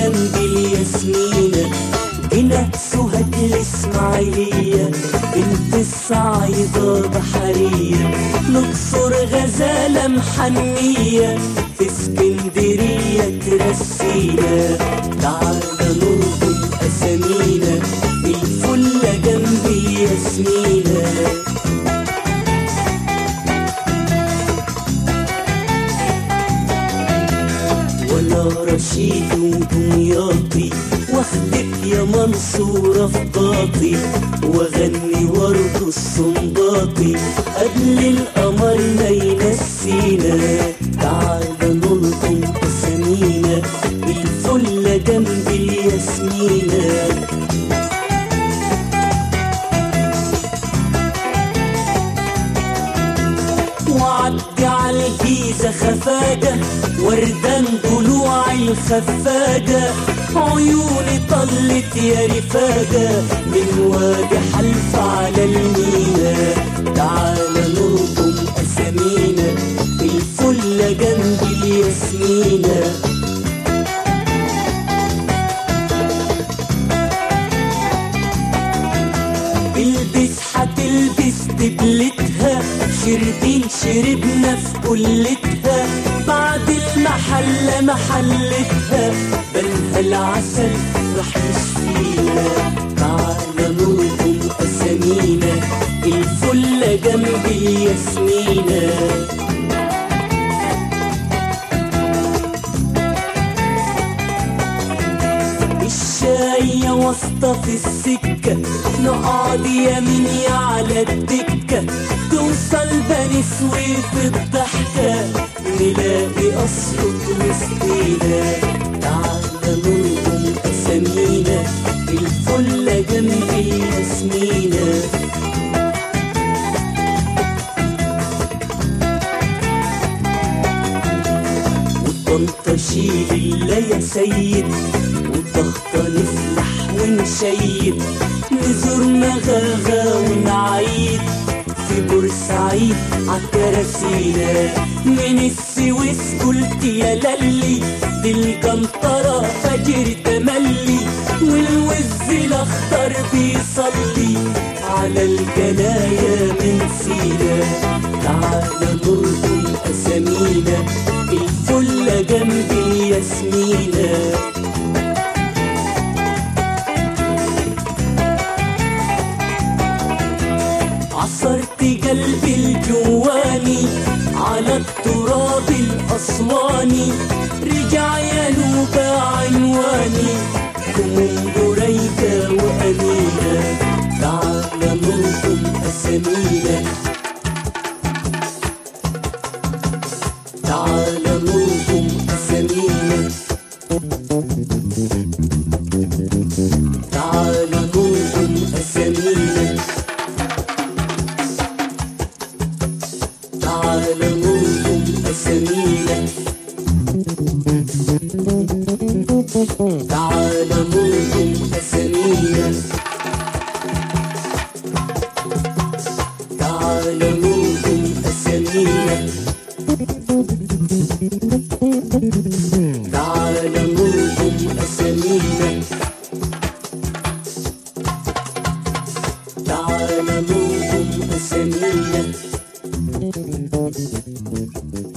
جنب الياسمينة هنا سهد الإسماعيلية بنت الصعيدة بحرية الأقصر غزالة محنية في اسكندرية ترسينا تعالى نرضي أسامينا الفلة جنب الياسمينة وانا رشيد ودمياطي واخدك يا منصورة في باطي واغني ورد الصنباطي قبل القمر ما ينسينا تعالى نلطم اسامينا الفلة جنب الياسمينة وعدي على الجيزة خفاجة وردان ضلوع الخفاجة عيوني طلت يا رفاجة من وادي حلف على المينا تعالى نرقم أسامينا الفلة جنب الياسمينة البس هتلبس دبلتها شربين شربنا في كلتها بعد المحلة محلتها بلها العسل راح يشفينا تعالى نرقم أسامينا الفلة جنب الياسمينة الشاية واسطة في السكة نقعد يميني على الدكة توصل بني سويف الضحكة نلاقي أسيوط وسطينا تعالى نرقم أسامينا الفلة جنب الياسمينة وطنطا شيل الله يا سيد وضغطة نفلح ونشيد نزور مغاغا ونعيد في بورسعيد عالكراسينا من السويس قلت يا للي دي الجنطرة فجر تملي والوز الأخضر بيصلي على الجنايا من سينا تعالى نرقم أسامينا الفلة جنب الياسمينة عصرت قلبي الجواني على التراب الأسواني رجع يا نوبة عنواني كمون بريدة وأمينة تعالى نرقم أسامينا تعالى نرقم أسامينا تعالى نرقم أسامينا تعالى نرقم أسامينا تعالى نرقم أسامينا تعالى نرقم أسامينا تعالى نرقم أسامينا تعالى نرقم أسامينا